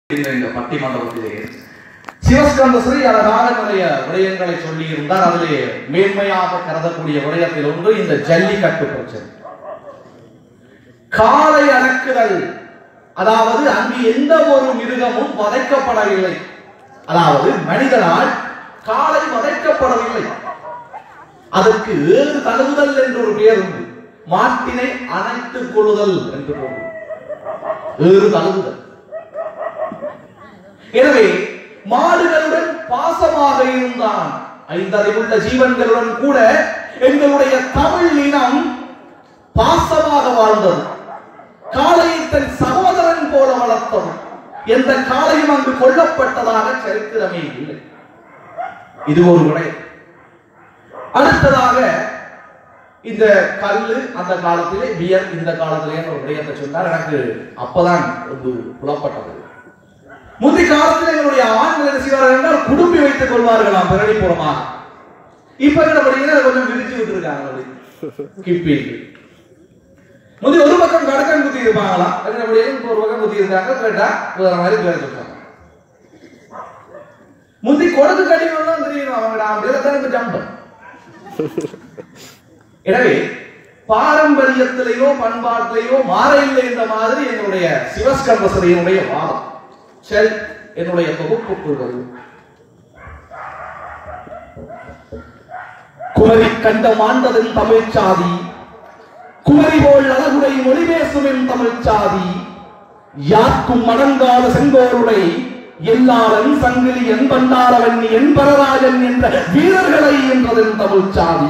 இந்த இந்த பட்டிமண்டபத்திலே சிவஸ்கந்த ஸ்ரீ அழகான நிறைய விடயங்களை சொல்லி இருந்தார் அதிலே மேன்மையாக கருதக்கூடிய விடயத்தில் ஒன்று இந்த ஜல்லிக்கட்டு பிரச்சனை காளை அடக்குதல் அதாவது அங்கு எந்த ஒரு மிருகமும் வதைக்கப்படவில்லை அதாவது மனிதனால் காளை வதைக்கப்படவில்லை அதற்கு ஏறு தழுவுதல் என்று ஒரு பெயர் உண்டு மாட்டினை அணைத்துக் கொள்ளுதல் என்று பொருள் ஏறு தழுவுதல் எனவே மாடுகளுடன் பாசமாக இருந்தான் ஐந்தறிவுள்ள ஜீவன்களுடன் கூட எங்களுடைய தமிழ் இனம் பாசமாக வாழ்ந்தது காளையை தன் சகோதரன் போல வளர்த்தது எந்த காளையும் அங்கு கொல்லப்பட்டதாக சரித்திரமே இல்லை இது ஒரு விடயம் அடுத்ததாக இந்த கல்லு அந்த காலத்திலே பியர் இந்த காலத்திலே ஒரு விடயத்தை சொன்னார் எனக்கு அப்பதான் ஒரு புலப்பட்டது முந்தைய காலத்தில் எங்களுடைய ஆண்கள் என்ன செய்வார்கள் என்றால் குடும்பி வைத்துக் கொள்வார்களாம் பிரணிப்புறமாக இப்ப என்ன பண்ணீங்கன்னா கொஞ்சம் விரிச்சு விட்டுருக்காங்க அப்படி. கிப்பி முந்தைய ஒரு பக்கம் கடக்கன் குத்தி இருப்பாங்களாம் அப்படியே இப்ப ஒரு பக்கம் குத்தி இருக்காங்க கேட்டா வேற மாதிரி பேர் சொல்றாங்க முந்தி கொடுக்கு கட்டினா தெரியும் அவங்க அப்படியே தான் ஜம்பு எனவே பாரம்பரியத்திலேயோ பண்பாட்டிலேயோ மாற இல்லை என்ற மாதிரி என்னுடைய சிவஸ்கந்தசரையினுடைய வாதம் சரி என்னுடைய தொகுப்புக்குள் வரும் குமரி கண்ட மாண்டதன் தமிழ் சாதி குமரி போல் அழகுடை மொழி பேசும் தமிழ் சாதி யாக்கும் மடங்காத செங்கோருடை எல்லாரன் சங்கிலியன் பண்டாரவன் என் பரராஜன் என்ற வீரர்களை என்றதன் தமிழ் சாதி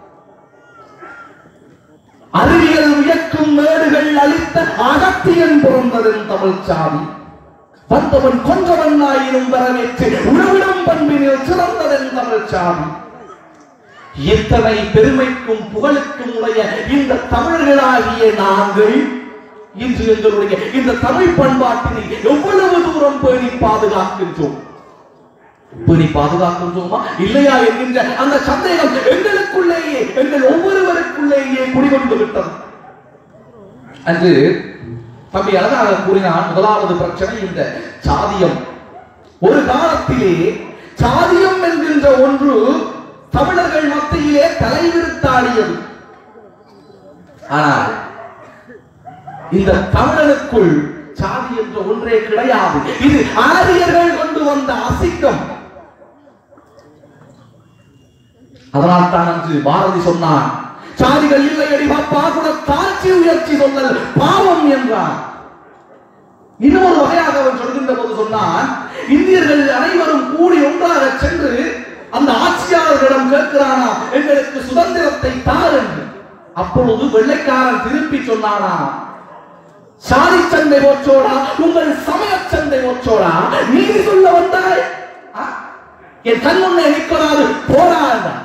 அறிவியல் உயக்கும் மேடுகள் அளித்த அகத்தியன் பிறந்ததன் தமிழ் சாதி வந்தவன் கொன்றவன் ஆயினும் வரவேற்று உணவிடும் பண்பினில் சிறந்ததன் தமிழ் சாதி இத்தனை பெருமைக்கும் புகழுக்கும் உடைய இந்த தமிழர்களாகிய நாங்கள் இன்று எங்களுடைய இந்த தமிழ் பண்பாட்டினை எவ்வளவு தூரம் பேணி பாதுகாக்கின்றோம் பேணி பாதுகாக்கின்றோமா இல்லையா என்கின்ற அந்த சந்தேகம் எங்களுக்குள்ளேயே எங்கள் ஒவ்வொருவருக்குள்ளேயே குடிகொண்டு விட்டது அன்று தம்பி அழகாக கூறினான் முதலாவது பிரச்சனை இந்த சாதியம் ஒரு காலத்திலே சாதியம் என்கின்ற ஒன்று தமிழர்கள் மத்தியிலே தலைவிரித்தாடியது ஆனால் இந்த தமிழனுக்குள் சாதி என்ற ஒன்றே கிடையாது இது ஆரியர்கள் கொண்டு வந்த அசிங்கம் அதனால் தான் அன்று பாரதி சொன்னான் சாதிகள் இல்லை அடி பாப்பா கூட தாழ்ச்சி உயர்ச்சி சொல்லல் பாவம் என்றான் இன்னொரு வகையாக அவன் சொல்கின்ற போது சொன்னான் இந்தியர்கள் அனைவரும் கூடி ஒன்றாக சென்று அந்த ஆட்சியாளர்களிடம் கேட்கிறானா எங்களுக்கு சுதந்திரத்தை தார் என்று அப்பொழுது வெள்ளைக்காரன் திருப்பி சொன்னானா சாதி சண்டை ஓச்சோடா உங்கள் சமய சண்டை ஓச்சோடா நீதி சொல்ல வந்தாய் ஆ? என் கண் முன்னே நிற்கலாது போடா என்றான்.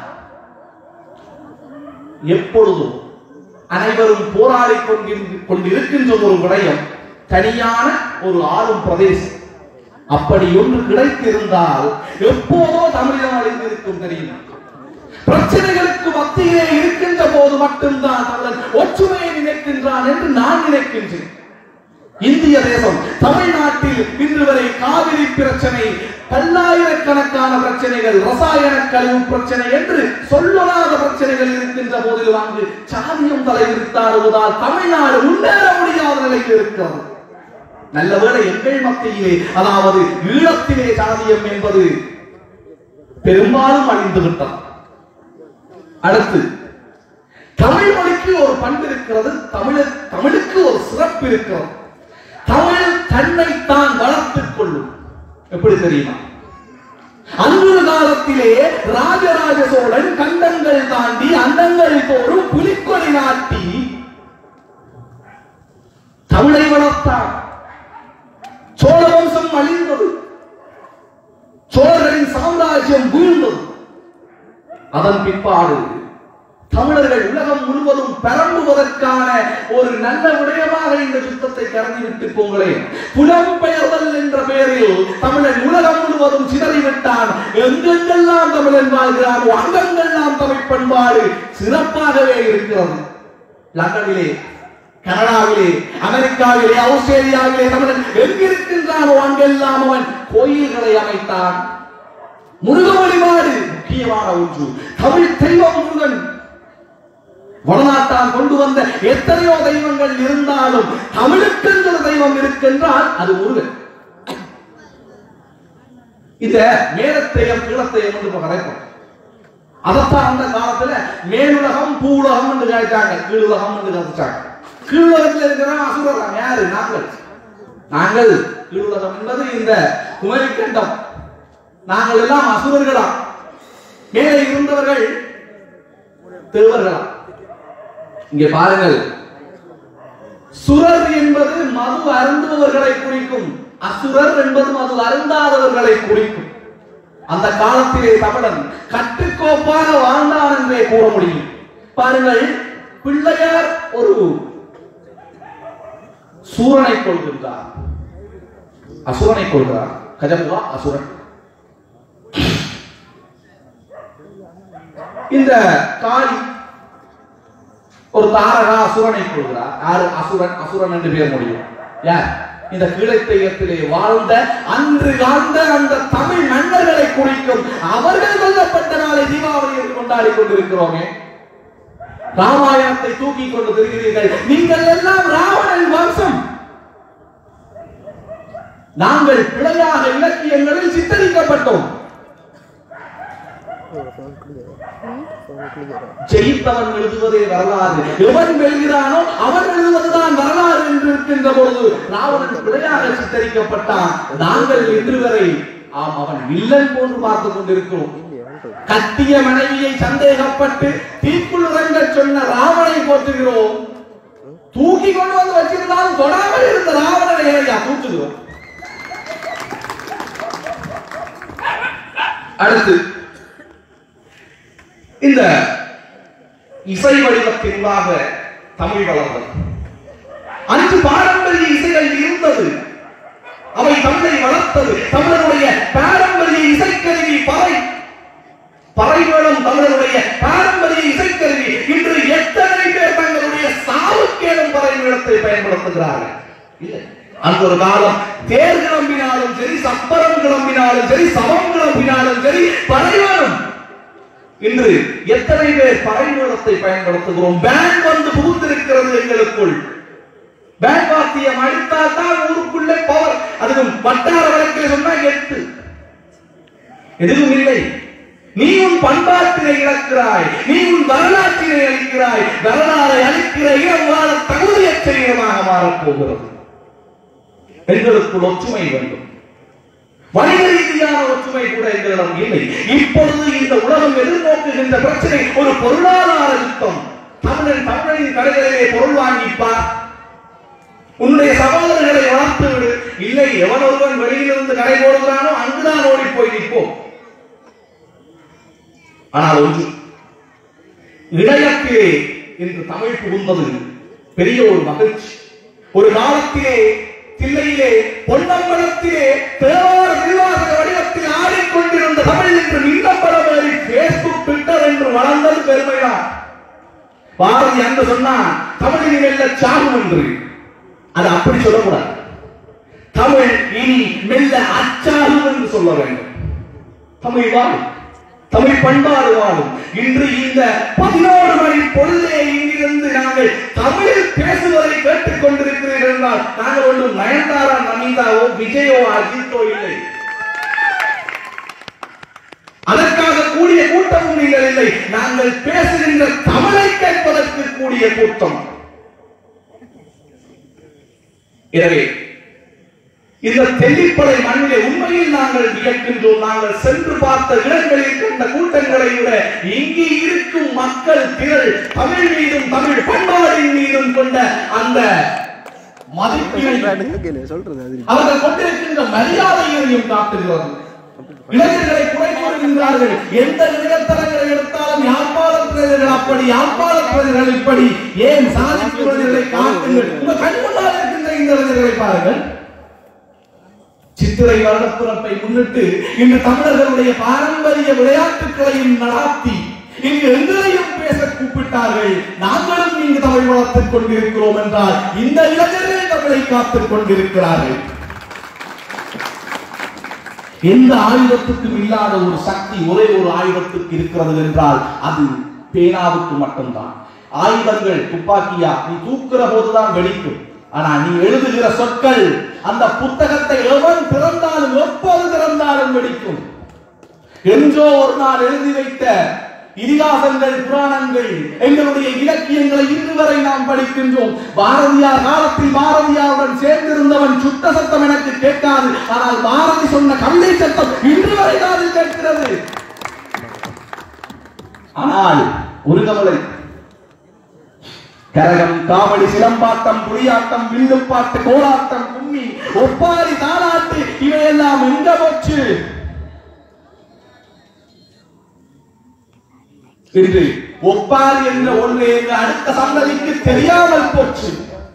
எப்பொழுதும் அனைவரும் போராடி கொண்டிரு- கொண்டிருக்கின்ற ஒரு விடயம் தனியான ஒரு ஆளும் பிரதேசம் அப்படி ஒன்று கிடைத்திருந்தால் எப்போதோ தமிழகம் அழிந்திருக்கும் தெரியும் பிரச்சனைகளுக்கு மத்தியிலே இருக்கின்ற போது மட்டும்தான் தமிழன் ஒற்றுமையை நினைக்கின்றான் என்று நான் நினைக்கின்றேன் இந்திய தேசம் தமிழ்நாட்டில் இன்று வரை காவிரி பிரச்சனை பல்லாயிரக்கணக்கான பிரச்சனைகள் ரசாயன கழிவு பிரச்சனை என்று சொல்லலாத பிரச்சனைகள் இருக்கின்ற போதிலும் அங்கு சாதியம் தலைவிரித்தாடுவதால் தமிழ்நாடு முன்னேற முடியாத நிலையில் இருக்கிறது நல்ல வேளை எங்கள் மத்தியிலே அதாவது ஈழத்திலே சாதியம் என்பது பெரும்பாலும் அழிந்து விட்டது அடுத்து தமிழ் மொழிக்கு ஒரு பண்பு இருக்கிறது தமிழ தமிழுக்கு ஒரு சிறப்பு இருக்கிறது தமிழ் தன்னைத்தான் வளர்த்துக் கொள்ளும் எப்படி தெரியுமா அன்று காலத்திலே ராஜராஜ சோழன் கண்டங்கள் தாண்டி அண்டங்கள் தோறும் புலிக்கொடி நாட்டி தமிழை வளர்த்தார் சோழ வம்சம் அழிந்தது சோழர்களின் சாம்ராஜ்யம் வீழ்ந்தது அதன் பிற்பாடு தமிழர்கள் உலகம் முழுவதும் பரம்புவதற்கான ஒரு நல்ல விடயமாக இந்த யுத்தத்தை கருதி விட்டு போங்களேன் புலம்பெயர்தல் என்ற பெயரில் தமிழன் உலகம் முழுவதும் சிதறிவிட்டான் எங்கெங்கெல்லாம் தமிழன் வாழ்கிறானோ அங்கெங்கெல்லாம் தமிழ் பண்பாடு சிறப்பாகவே இருக்கிறது லண்டனிலே கனடாவிலே அமெரிக்காவிலே ஆஸ்திரேலியாவிலே தமிழன் எங்கிருக்கின்றானோ அங்கெல்லாம் அவன் கோயில்களை அமைத்தான் முருக வழிபாடு முக்கியமான ஒன்று தமிழ் தெய்வம் முருகன் வடநாட்டான் கொண்டு வந்த எத்தனையோ தெய்வங்கள் இருந்தாலும் தமிழுக்கென்ற தெய்வம் இருக்கின்றால் அது முருகன் இந்த மேலத்தையம் கீழத்தையம் என்று இப்ப கதைப்போம் அதைத்தான் அந்த காலத்துல மேலுலகம் பூவுலகம் என்று கழிச்சாங்க கீழுலகம் என்று கதைச்சாங்க கீழுலகத்தில் இருக்கிற அசுரகம் யாரு நாங்கள் நாங்கள் கீழுலகம் என்பது இந்த குமரிக்கண்டம் நாங்கள் எல்லாம் அசுரர்களா மேலே இருந்தவர்கள் தேவர்களா இங்கே பாருங்கள் சுரர் என்பது மது அருந்துபவர்களை குறிக்கும் அசுரர் என்பது மது அருந்தாதவர்களை குறிக்கும் அந்த காலத்திலே தமிழன் கட்டுக்கோப்பாக வாழ்ந்தான் என்றே கூற முடியும் பாருங்கள் பிள்ளையார் ஒரு சூரனை கொள்கின்றார் அசுரனை கொள்கிறார் கஜமுகா அசுரன் இந்த காளி ஒரு தாரகா அசுரனை கொள்கிறார் யாரு அசுரன் அசுரன் என்று பேர் முடியும் யார் இந்த கீழத்தையத்திலே வாழ்ந்த அன்று வாழ்ந்த அந்த தமிழ் மன்னர்களை குறிக்கும் அவர்கள் கொல்லப்பட்ட நாளை தீபாவளி என்று கொண்டாடி கொண்டிருக்கிறோமே ராமாயணத்தை தூக்கி கொண்டு திரிகிறீர்கள் நீங்கள் எல்லாம் ராவணன் வம்சம் நாங்கள் பிழையாக இலக்கியங்களில் சித்தரிக்கப்பட்டோம் ஜெயித்தவன் எழுதுவதே வரலாறு எவன் வெல்கிறானோ அவன் எழுதுவதுதான் வரலாறு என்று இருக்கின்ற பொழுது ராவணன் பிழையாக சித்தரிக்கப்பட்டான் நாங்கள் இன்று வரை ஆம் அவன் வில்லன் போன்று பார்த்துக் கொண்டிருக்கிறோம் கத்திய மனைவியை சந்தேகப்பட்டு தீக்குள் இறங்க சொன்ன ராவனை போற்றுகிறோம் தூக்கி கொண்டு வந்து வச்சிருந்தாலும் தொடாமல் இருந்த ராவணனை ஏழையா தூக்குகிறோம் அடுத்து இந்த இசை வடிவத்தின்பாக தமிழ் வளர்ந்தது அன்று பாரம்பரிய இசைகள் இருந்தது அவை தமிழை வளர்த்தது தமிழருடைய பாரம்பரிய இசைக்கருவி பறை பறைவேளம் தமிழருடைய பாரம்பரிய இசைக்கருவி இன்று எத்தனை பேர் தங்களுடைய சாவுக்கேடும் பறைவேளத்தை பயன்படுத்துகிறார்கள் இல்லை அன்று ஒரு காலம் தேர் கிளம்பினாலும் சரி சப்பரம் கிளம்பினாலும் சரி சமம் கிளம்பினாலும் சரி பறைவேளம் இன்று எத்தனை பேர் பறைமூலத்தை பயன்படுத்துகிறோம் பேண்ட் வந்து புகுந்திருக்கிறது எங்களுக்குள் பேண்ட் வாத்தியம் அடித்தால் தான் ஊருக்குள்ளே பவர் அதுவும் வட்டார வழக்கில் சொன்னா எட்டு எதுவும் இல்லை நீ உன் பண்பாட்டினை இழக்கிறாய் நீ உன் வரலாற்றினை அளிக்கிறாய் வரலாறை அளிக்கிற இடம் வாழ தகுதியற்ற இடமாக மாறப் போகிறது எங்களுக்குள் ஒற்றுமை வேண்டும் வணிக ரீதியான ஒற்றுமை கூட எங்களிடம் இல்லை இப்பொழுது இந்த உலகம் எதிர்நோக்குகின்ற பிரச்சனை ஒரு பொருளாதார யுத்தம் தமிழன் தமிழனின் கடைகளிலே பொருள் வாங்கிப்பார் உன்னுடைய சகோதரர்களை வளர்த்து விடு இல்லை எவன் ஒருவன் வெளியிலிருந்து கடை போடுகிறானோ அங்குதான் ஓடி போய் நிற்போம் ஆனால் ஒன்று இணையத்திலே இன்று தமிழ் புகுந்தது பெரிய ஒரு மகிழ்ச்சி ஒரு காலத்திலே தில்லையிலே பொன்னம்பலத்திலே தேவார திருவாசக வடிவத்தில் ஆடிக்கொண்டிருந்த தமிழ் இன்று மின்னம்பலம் ஏறி பேஸ்புக் ட்விட்டர் என்று வளர்ந்தது பெருமைதான் பாரதி அன்று சொன்னான் தமிழின் மெல்ல சாகும் என்று அது அப்படி சொல்லக்கூடாது தமிழ் இனி மெல்ல அச்சாகும் என்று சொல்ல வேண்டும் தமிழ் வாழும் தமிழ் பண்பாடு வாழும் இன்று இந்த பதினோரு மணி பொழுதே இங்கிருந்து நாங்கள் தமிழில் பேசுவதை கேட்டுக் கொண்டிருக்கிறீர்கள் என்றால் நாங்கள் ஒன்றும் நயன்தாரா நமிதாவோ விஜயோ அஜித்தோ இல்லை அதற்காக கூடிய கூட்டமும் நீங்கள் இல்லை நாங்கள் பேசுகின்ற தமிழை கேட்பதற்கு கூடிய கூட்டம் எனவே இந்த தெல்லிப்படை மண்ணிலே உண்மையில் நாங்கள் வியக்கின்றோம் நாங்கள் சென்று பார்த்த இடங்களில் கண்ட கூட்டங்களை விட இங்கே இருக்கும் மக்கள் திரள் தமிழ் மீதும் தமிழ் பண்பாடின் மீதும் கொண்ட அந்த மதிப்பினை சொல்றது அது அவர்கள் கொண்டிருக்கின்ற மரியாதையையும் காட்டுகிறது இளைஞர்களை குறை கூறுகின்றார்கள் எந்த இளைஞத்தலங்களை எடுத்தாலும் யாழ்ப்பாணத்தினர்கள் அப்படி யாழ்ப்பாணத்தினர்கள் இப்படி ஏன் சாதிப்புகளை காட்டுங்கள் உங்க கண் முன்னால் இருக்கின்ற இந்த இளைஞர்களை பாருங்கள் சித்திரை வருடப்பிறப்பை முன்னிட்டு இன்று தமிழர்களுடைய பாரம்பரிய விளையாட்டுகளையும் நடாத்தி இங்கு எங்களையும் பேச கூப்பிட்டார்கள் நாங்களும் இங்கு தமிழ் வளர்த்துக் கொண்டிருக்கிறோம் என்றால் இந்த இளைஞர்கள் தமிழை காத்துக் கொண்டிருக்கிறார்கள் எந்த ஆயுதத்துக்கும் இல்லாத ஒரு சக்தி ஒரே ஒரு ஆயுதத்துக்கு இருக்கிறது என்றால் அது பேனாவுக்கு மட்டும்தான் ஆயுதங்கள் துப்பாக்கியா நீ தூக்குற போதுதான் வெடிக்கும் ஆனா நீ எழுதுகிற சொற்கள் அந்த புத்தகத்தை எவன் திறந்தாலும் எப்போது திறந்தாலும் வெடிக்கும் என்றோ ஒரு நாள் எழுதி வைத்த இதிகாசங்கள் புராணங்கள் எங்களுடைய இலக்கியங்களை இன்று வரை நாம் படிக்கின்றோம் பாரதியார் காலத்தில் பாரதியாருடன் சேர்ந்திருந்தவன் சுத்த சத்தம் எனக்கு கேட்காது ஆனால் பாரதி சொன்ன கவிதை சத்தம் இன்று வரை காதில் கேட்கிறது ஆனால் ஒரு கவலை கரகம் காவடி சிலம்பாட்டம் புலியாட்டம் வில்லுப்பாட்டு கோலாட்டம் கும்மி ஒப்பாரி தாளாட்டு இவையெல்லாம் எங்க போச்சு இன்று ஒப்பாரி என்ற ஒன்று எங்க அடுத்த சந்ததிக்கு தெரியாமல் போச்சு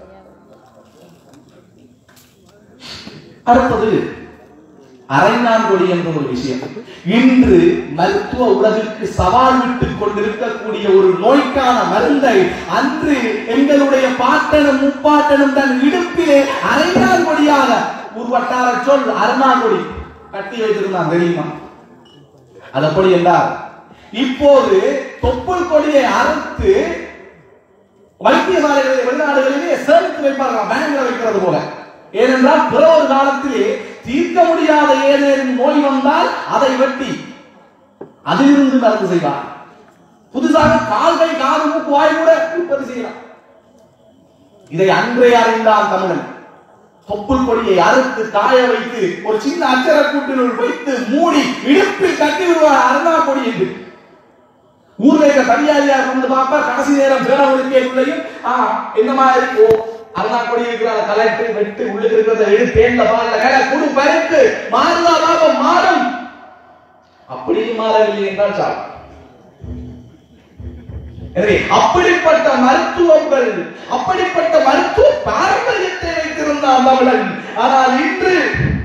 அடுத்தது அரைஞான்கொடி என்ற ஒரு விஷயம் இன்று மருத்துவ உலகிற்கு சவால் விட்டுக் கொண்டிருக்கக்கூடிய ஒரு நோய்க்கான மருந்தை அன்று எங்களுடைய பாட்டனும் முப்பாட்டனும் தன் இடுப்பிலே அரைஞான்கொடியாக ஒரு வட்டார சொல் அருணாங்கொடி கட்டி வைத்திருந்தான் தெரியுமா அது எப்படி என்றால் இப்போது தொப்புள் கொடியை அறுத்து வைத்தியசாலைகளில் வெளிநாடுகளிலே சேமித்து வைப்பார்கள் பேங்க்ல வைக்கிறது போல ஏனென்றால் பிற ஒரு காலத்திலே தீர்க்க முடியாத ஏதேனும் நோய் வந்தால் அதை வெட்டி அதிலிருந்து மருந்து செய்வார் புதுசாக கால்கை காது மூக்கு வாய் கூட உற்பத்தி செய்யலாம் இதை அன்றே அறிந்தான் தமிழன் தொப்புள் கொடியை அறுத்து காய வைத்து ஒரு சின்ன அச்சர கூட்டினுள் வைத்து மூடி இடுப்பில் கட்டி விடுவார் அருணா கொடி என்று ஊர்ல இருக்க தனியாரியார் வந்து பார்ப்பார் கடைசி நேரம் பேரவர்களுக்கையும் ஆ என்ன மாதிரி ஓ அருணா கொடி இருக்கிற கலெக்டர் வெட்டு உள்ளுக்கு இருக்கிறத எழு தேன்ல பால்ல கல குடு பருக்கு மாறுதா லாபம் மாறும் அப்படியே மாறவில்லை என்றால் சார் எனவே அப்படிப்பட்ட மருத்துவங்கள் அப்படிப்பட்ட மருத்துவ பாரம்பரியத்தை வைத்திருந்தான் தமிழன் ஆனால் இன்று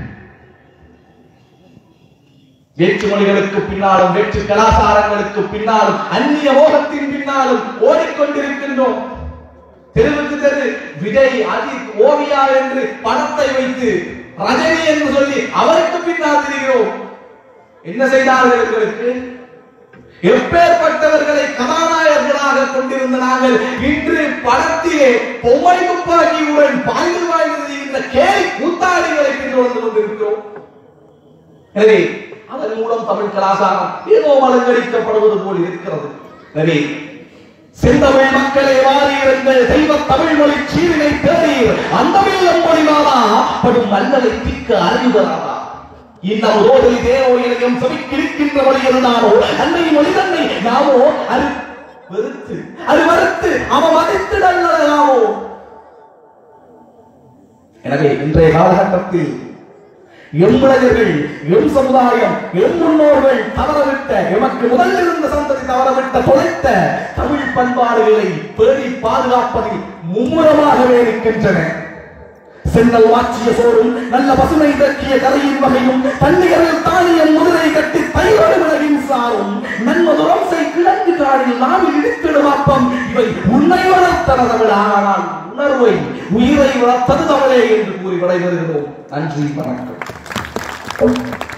வேற்று மொழிகளுக்கு பின்னாலும் வேற்று கலாச்சாரங்களுக்கு பின்னாலும் அந்நிய மோகத்தின் பின்னாலும் ஓடிக்கொண்டிருக்கின்றோம் தெருவுக்கு தெரு விஜய் அஜித் ஓவியா என்று படத்தை வைத்து ரஜினி என்று சொல்லி அவருக்கு பின்னால் திரிகிறோம் என்ன செய்தார்கள் எங்களுக்கு எப்பேற்பட்டவர்களை கதாநாயகர்களாக கொண்டிருந்த நாங்கள் இன்று படத்திலே பொம்மை துப்பாக்கியுடன் பாய்ந்து பாய்ந்து செய்கின்ற கேலி கூத்தாடிகளை பின்தொடர்ந்து கொண்டிருக்கிறோம் எனவே அதன் மூலம் தமிழ் கலாச்சாரம் ஏதோ அலங்கரிக்கப்படுவது போல் இருக்கிறது எனவே செந்தமிழ் மக்களே வாரீர்கள் தெய்வ தமிழ் மொழி சீரினை தேறீர் அந்த மேலம் மொழிமாதா படும் மன்னரை திக்க அறிவுறாதா இன்னும் ரோதில் தேவோ இணையம் செவிக்கிருக்கின்ற மொழி இருந்தானோ அன்னை மொழி தன்னை நாமோ அது வெறுத்து அது மறுத்து அவன் மதித்திடலாமோ எனவே இன்றைய காலகட்டத்தில் எம்மிளைஞர்கள் எம் சமுதாயம் எம் முன்னோர்கள் தவறவிட்ட எமக்கு முதல் இருந்த சந்ததி தவறவிட்ட தொலைத்த தமிழ் பண்பாடுகளை பேணி பாதுகாப்பதில் மும்முரமாகவே இருக்கின்றன சென்னல் வாச்சிய சோறும் நல்ல பசுமை தக்கிய கரையின் வகையும் தண்ணீரில் தானியம் முதிரை கட்டி தைரோடு விலகின் சாரும் நன்மதுரம் செய் கிழங்கு காடில் நாவில் இடித்திடும் அப்பம் இவை உன்னை வளர்த்தன தமிழ் ஆனால் உணர்வை உயிரை வளர்த்தது தமிழே என்று கூறி விடைபெறுகிறோம் நன்றி வணக்கம்